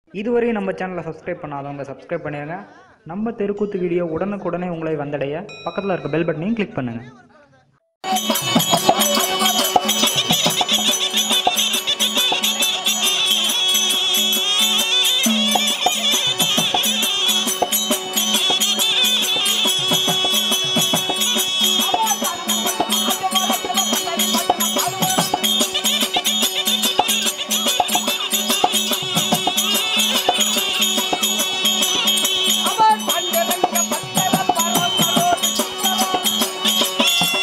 இதுவரையும் நம்ம சேனலை சப்ஸ்கிரைப் பண்ணாதவங்க சப்ஸ்கிரைப் பண்ணிடுங்க நம்ம தெருக்கூத்து வீடியோ உடனுக்குடனே உங்களை வந்தடைய பக்கத்தில் இருக்க பெல் பட்டனையும் கிளிக் பண்ணுங்கள் அவர் பண்டரங்க பட்டர பரமரோடு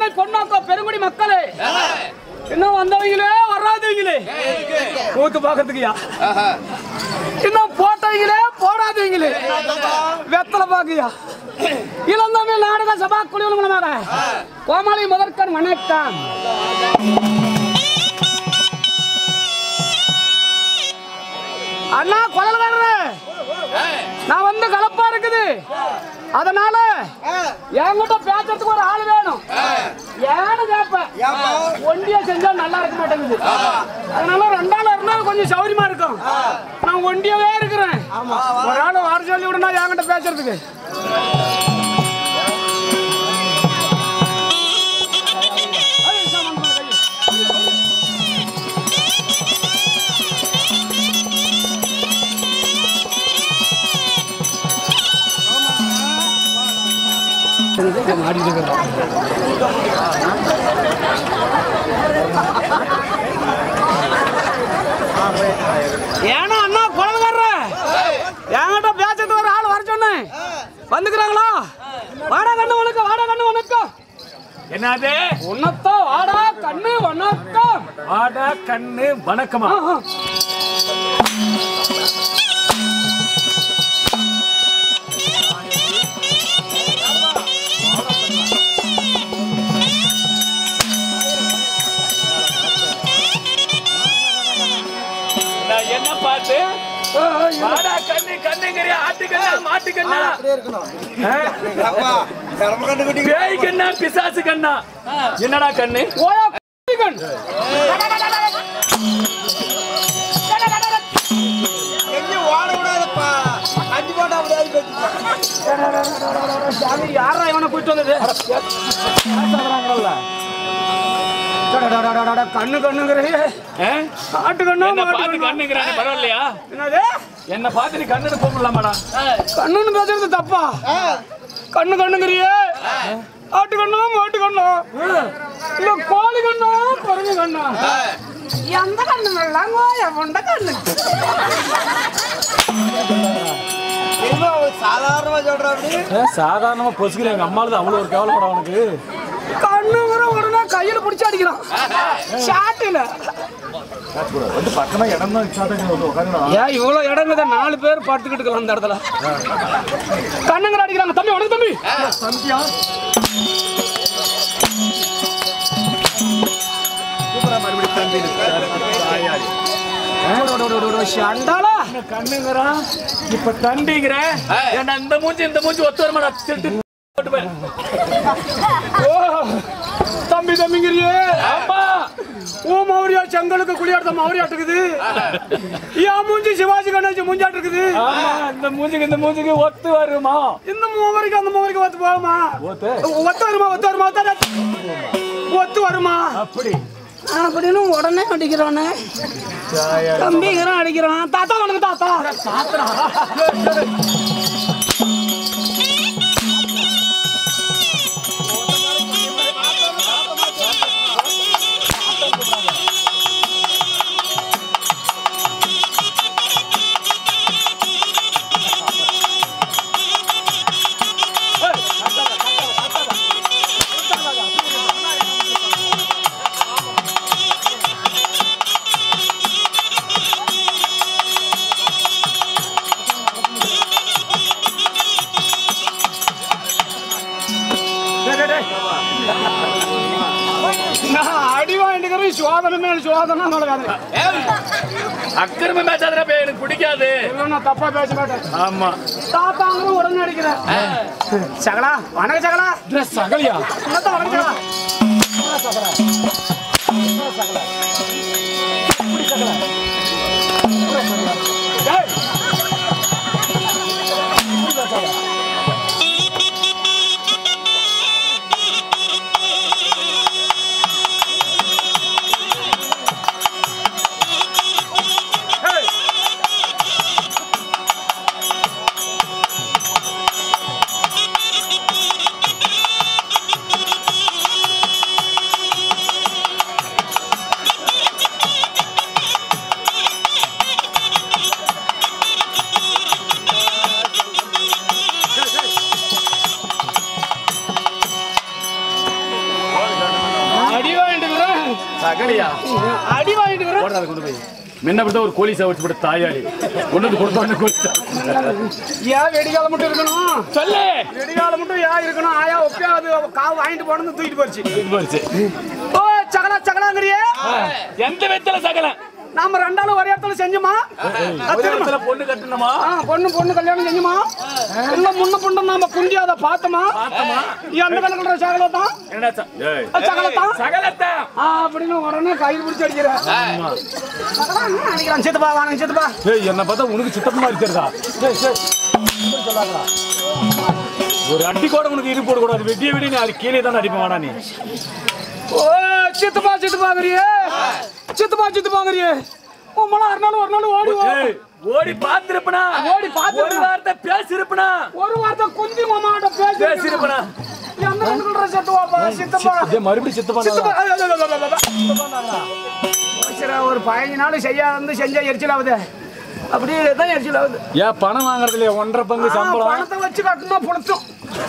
பெருங்கொடை பொன்னாக்கோ பெருங்குடி மக்களே இன்னும் வந்தவங்களே வராதவங்களே கூத்து பாக்கிறதுக்குயா இன்னும் போட்டவங்களே போடாதவங்களே வெத்தலை பாக்குயா இளந்தமிழ் நாடக சபா குழுவின் மூலமாக கோமாளி முதற்கண் வணக்கம் அண்ணா குழல்காரரு நான் வந்து கலப்பா இருக்குது அதனால என்கிட்ட பேசுறதுக்கு ஒரு ஆள் வேணும் ஏன்னு கேப்பேன் ஒண்டியா செஞ்சா நல்லா இருக்க மாட்டேங்குது அதனால ரெண்டாள் இருந்தா கொஞ்சம் சௌரியமா இருக்கும் நான் ஒண்டியாவே இருக்கிறேன் ஒரு ஆள் வர சொல்லி விடுனா என்கிட்ட பேசுறதுக்கு ஐய், சாமான் பண்ணு, கையை. ஏன்னா அண்ணா குழந்தைக்காரர என்கிட்ட பேசுறது ஒரு ஆள் வர சொன்னேன் வந்துக்கிறாங்களா வாடா கண்ணு வணக்கம் வாடா கண்ணு வணக்கம் என்னது உன்னத்தோ வாடா கண்ணு வணக்கம் ஆடா கண்ணு வணக்கமா ஆஹா. நான் என்ன பாட்டு ஆடா கண்ணு கண்ணுங்கிறியா ஆட்டுக்கண்ணா மாட்டுக்கண்ணா பேய் கண்ணா பிசாசு கண்ணா என்னடா கண்ணு ஓயா குட்டிகன். சாமி, யாரா இவனை கூட்டிட்டு வந்தது பேசுறாங்கல்ல. டடடடடடட, கண்ணு கண்ணுங்கிறே ஆ? ஆட்டு கண்ணு என்ன மாட்டு பார்த்து கண்ணு. கண்ணுங்கிறானே பரவாயில்லையா என்னது என்ன பார்த்து நீ கண்ணு போகலாமாடா கண்ணுன்னு பேசுறது தப்பா கண்ணு கண்ணுங்கிறியே ஆட்டு கண்ணா மாட்டு கண்ணா இல்ல கோழி கண்ணா குரங்கு கண்ணா எந்த கண்ணு வெள்ளாங்க எவண்ட கண்ணு சாதாரணமா சொல்றாரு சாதாரணமா பொசுக்கிற எங்க அம்மாவது அவ்வளவு ஒரு கேவலப்பட அவனுக்கு கண்ணுங்கிற உடனே கையில பிடிச்சி அடிக்கிறான் ஷாட்டில வந்து பக்கமா இடம் தான் சாதகம் உட்காந்து ஏன் இவ்வளவு இடங்க நாலு பேர் படுத்துக்கிட்டு இருக்கலாம் அந்த இடத்துல கண்ணுங்கிற அடிக்கிறாங்க தம்பி உனக்கு தம்பி சந்தியா சண்டாளா கண்ணுங்கிறா இப்ப தண்டிங்கிற ஏன்டா இந்த மூஞ்சி இந்த மூஞ்சி ஒத்து வரமாடா திருட்டு போட்டு போய். ஓ தம்பி தம்பிங்கிறியே ஆமா ஓ மௌரியா செங்கலுக்கு குளியாட்ட மௌரியாட்டுக்குது ஏன் மூஞ்சி சிவாஜி கணேஷ் மூஞ்சாட்டு இருக்குது ஆமா இந்த மூஞ்சிக்கு இந்த மூஞ்சிக்கு ஒத்து வருமா இந்த மூவருக்கு அந்த மூவருக்கு ஒத்து போகுமா ஒத்து ஒத்து வருமா ஒத்து வருமா ஒத்து ஒத்து வருமா அப்படி அப்படின்னு உடனே அடிக்கிறானே தம்பிங்கிறான் அடிக்கிறான் தாத்தா உனக்கு தாத்தா நான் அடி வாங்கிட்டு சோதனை மேல சோதனை நடக்காது அக்கிரம மேட்சாதரா போய் எனக்கு பிடிக்காது இல்லை நான் தப்பா பேச மாட்டேன் ஆமா தாத்தாங்கிற உடனே அடிக்கிறேன் சகலா வணக்கம் சகலா சகலியா என்னத்த வணக்கம் சகலா ஏய். சகலியா அடி வாங்கிட்டு இருக்கிறேன். போடாத கொண்டு போய் முன்ன அப்படிதான் ஒரு கோழி சாவடிச்சு போட்டு தாயாளி கொண்டு வந்து கொடுத்தோன்னு கோழி ஏன் வெடிகாலம் மட்டும் இருக்கணும் சொல்லு வெடிகாலம் மட்டும் ஏன் இருக்கணும் ஆயா ஒப்பியா அது காவு வாங்கிட்டு போனது தூக்கிட்டு போச்சு போச்சு ஓ சகலா சகலாங்கிறியே எந்த விதத்துல சகலம் நாம ரெண்டாலும் ஒரே இடத்துல செஞ்சோமா ஒரு இடத்துல பொண்ணு கட்டணுமா ஆ, பொண்ணு பொண்ணு கல்யாணம் செஞ்சுமா இல்ல முன்ன பொண்ணு நாம குண்டி அதை பார்த்தோமா பார்த்தோமா? எந்த கலக்கிற சகலத்தான் என்னடா ச- ஏய். சகலத்தான் சகலத்தை ஆ, அப்படின்னு உடனே கையில் பிடிச்சி அடிக்கிற சகலம் என்ன அடிக்கிறான் சித்தப்பா வாங்க சித்தப்பா ஏய் என்ன பார்த்தா உனக்கு சித்தப்பமா இருக்கிறதா ஏய், ஏய். இப்படி சொல்லாதடா. ஒரு அடி கூட உனக்கு இரு போடக்கூடாது வெட்டிய வெடி நீ அது கீழே தான் அடிப்பேன் வாடா நீ ஓ சித்தப்பா சித்தப்பாங்கிறியே சித்தப்பா சித்தப்பாங்கிறியே உம்மளா ஒரு நாள் ஒரு நாள் ஓடி ஓ. ஏய், ஓடி பார்த்திருப்பனா ஓடி பார்த்திருப்பனா? ஒரு வார்த்தை பேசிருப்பனா ஒரு வார்த்தை குந்தி மாமாட்ட பேசி பேசிருப்பனா எந்த கலக்கிற சித்தப்பாப்பா சித்தப்பா இதே மறுபடியும் சித்தப்பா சித்தப்பா ஐயோ, ஐயோ, ஐயோ, ஐயோ, ஐயோ. சரி, ஒரு பதினஞ்சு நாள் செய்யா வந்து செஞ்சா எரிச்சல் ஆகுது அப்படியே தான் எரிச்சல் ஆகுது ஏன் பணம் வாங்குறதுல ஒன்றரை பங்கு ஆ, சம்பளம் பணத்தை வச்சு கட்டணுமா புணத்தும்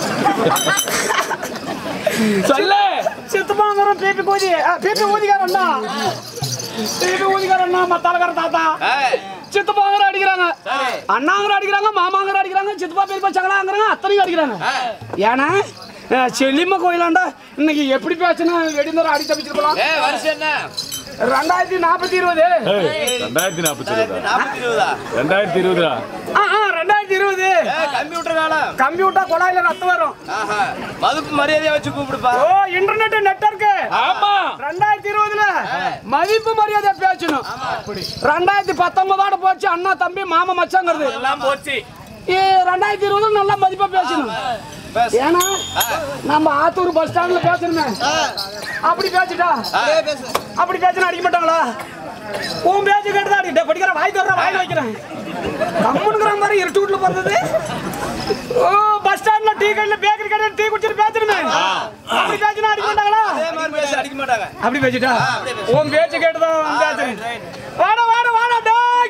சொல்ல சித்தப்பாங்கிறோம் பேப்பி கோதி பேப்பி ஊதிக்காரண்ணா பேப்பி ஊதிக்காரண்ணா மத்தாலக்கார தாத்தா சித்தப்பாங்கிற அடிக்கிறாங்க அண்ணாங்கிற அடிக்கிறாங்க மாமாங்கிற அடிக்கிறாங்க சித்தப்பா பெரியப்பா சங்கலாங்கிறாங்க அத்தனையும் அடிக்கிறாங்க ஏன்னா அஹ், செல்லியம்மா கோயிலாண்டா இன்னைக்கு எப்படி பேசுனா வெடிந்தர அடி தப்பிச்சிருக்கலாம் ஏ வருஷம் என்ன ரெண்டாயிரத்தி நாற்பத்தி இருபது ரெண்டாயிரத்தி நாற்பத்தி இருபதா நாற்பத்தி இருபதா ரெண்டாயிரத்தி இருபதா ஆ ஆ ரெண்டாயிரத்தி இருபது ஏ கம்ப்யூட்டர் காலம் கம்ப்யூட்டர் குழாயில ரத்தம் வரும் ஆஹா மதுப்பு மரியாதையா வச்சு கூப்பிடுப்பா ஓ இன்டர்நெட் நெட்வொர்க் ஆமா ரெண்டாயிரத்தி இருபதுல மதிப்பு மரியாதை பேசணும் ரெண்டாயிரத்தி பத்தொன்பதோட போச்சு அண்ணா தம்பி மாமா மச்சாங்கிறது எல்லாம் போச்சு ஏ, ரெண்டாயிரத்தி இருபதுல நல்லா மதிப்பா பேசணும் பேசு. ஏன்னா நம்ம ஆத்தூர் பஸ் ஸ்டாண்ட்ல பேசணுமே அப்படி பேசிட்டா அப்படியே பேசு அப்படி பேசினா அடிக்க மாட்டாங்களா உன் பேச்சு கேட்டுதான் அடிக்கிட்ட படிக்கிற வாய் தர்ற வாய் வைக்கிறேன் கம்முனுங்கிற மாதிரி இருட்டு வீட்டுல பிறந்தது ஓ பஸ் ஸ்டாண்ட்ல டீ கடையில பேக்கரி கடையில டீ குடிச்சிட்டு பேசணுமே அப்படி பேசினா அடிக்க மாட்டாங்களா அதே மாதிரி பேச அடிக்க மாட்டாங்க அப்படி பேசிட்டா உன் பேச்சு கேட்டுதான் பேசுறேன் வாடா வாடா வாடா டேய்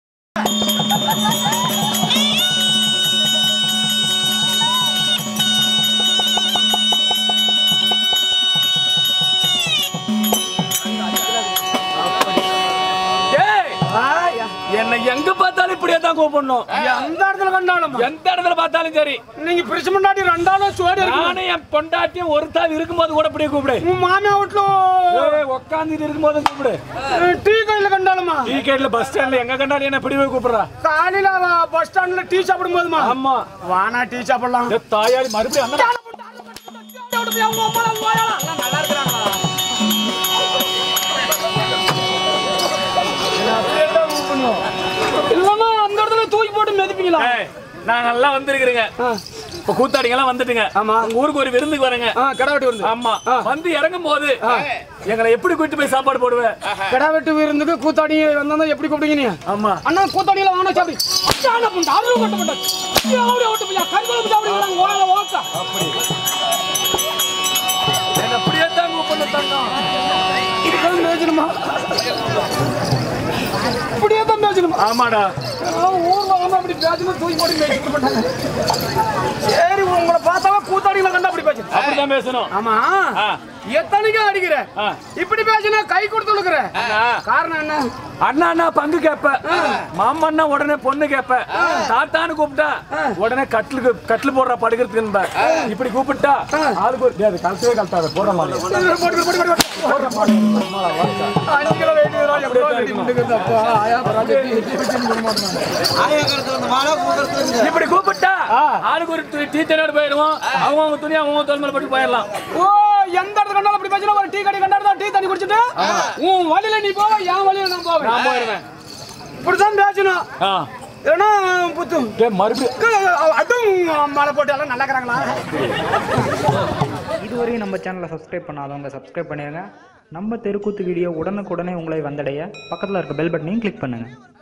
ஏய் ஆயா. என்னை எங்க பார்த்தாலும் இப்படியே தான் கூப்பிடணும் எந்த இடத்துல கண்டாலும் எந்த இடத்துல பார்த்தாலும் சரி நீங்க பிரிச்சு முன்னாடி ரெண்டாலும் சோடி இருக்கு நானும் என் பொண்டாட்டியும் ஒரு தாள் இருக்கும்போது கூட இப்படியே கூப்பிடு உன் மாமியா வீட்டுல ஏய், உக்காந்துட்டு இருக்கும்போது கூப்பிடு டீ கடையில கண்டாலுமா டீ கேட்ல பஸ் ஸ்டாண்ட்ல எங்க கண்டாலும் என்ன இப்படியே கூப்பிடுறா காலையில பஸ் ஸ்டாண்ட்ல டீ சாப்பிடும் போதுமா ஆமா வானா டீ சாப்பிடலாம் இந்த தாயாளி மறுபடியும் அண்ணன் இல்லன்னா அந்த இடத்துல தூக்கி போட்டு மிதிப்பீங்களா ஏய், நாங்கெல்லாம் வந்திருக்கிறேங்க இப்ப கூத்தாடிங்க எல்லாம் வந்துட்டுங்க ஆமா. உங்க ஊருக்கு ஒரு விருந்துக்கு வரேங்க ஆ, கடா வெட்டு விருந்து ஆமா வந்து இறங்கும் போது எங்களை எப்படி கூட்டி போய் சாப்பாடு போடுவேன் கடா வெட்டு விருந்துக்கு கூத்தாடி வந்தா எப்படி கூப்பிடுங்க நீ ஆமா அண்ணா கூத்தாடியில வாங்க சாப்பிடு அச்சான புண்டை அருள் கட்ட புண்டை எவ்வளவு ஓட்டு பிள்ளை கருகுலம் சாப்பிடுங்க ஓட ஓக்கா என்ன அப்படியே தான் கூப்பிடணும் தங்கம் இதுதான் பேசணுமா இப்படியே தான் பேசணுமா ஆமாடா நான் ஊர்ல வந்து அப்படி பேசணும் தூக்கி போட்டு பேசிட்டு போட்டாங்க சரி உங்களை பார்த்தாவே கூத்தாடிகளை கண்டா அப்படி பேசணும் அப்படிதான் பேசணும் ஆமா ஆ. எத்தனைக்கும் அடிக்கிற ஆ. இப்படி பேசினா கை கொடுத்து விழுக்கிற அண்ணா, காரணம் என்ன அண்ணா அண்ணா பங்கு கேப்ப மாமன்னா உடனே பொண்ணு கேப்ப தாத்தான்னு கூப்பிட்டா உடனே கட்டிலுக்கு கட்டில் போடுற படுக்கிறதுக்கு இப்படி கூப்பிட்டா ஆளுக்கு ஒரு டேய், அது கழட்டவே கழட்டாத போடுற மாதிரி போட்டு, போட்டு, போட்டு, போட்டு. போடுற மாதிரி அஞ்சு கிலோ weight வரும், எவ்வளோ weight கொண்டுக்கிறது அப்பா? ஆயா, பரவாயில்ல, வெட்டி, வெட்டி, வெட்டின்னு போட மாட்டாங்க. இப்படி கூப்பிட்டா ஆளுக்கு ஒரு டீ- டீ தண்ணி போயிடுவோம் அவங்க அவங்க துணி அவங்க தோல் மேல போட்டு போயிடலாம் ஓ எந்த இடத்துல கண்டாலும் அப்படி பேசினா ஒரு டீ கடை கண்டாரு டீ தண்ணி குடிச்சிட்டு உன் வழியில நீ போவ என் வழியில நான் போவேன் நான் போயிடுவேன் இப்படிதான் பேசணும் ஆ ஏன்னா புத்தும் டேய், மறுபடியும் அதுவும் மழை போட்டு எல்லாம் நல்லா இருக்கிறாங்களா இதுவரையும் நம்ம சேனலை சப்ஸ்கிரைப் பண்ணாதவங்க சப்ஸ்கிரைப் பண்ணிடுங்க நம்ம தெருக்கூத்து வீடியோ உடனுக்குடனே உங்களை வந்தடைய பக்கத்தில் இருக்க பெல் பட்டனையும் கிளிக் பண்ணுங்கள்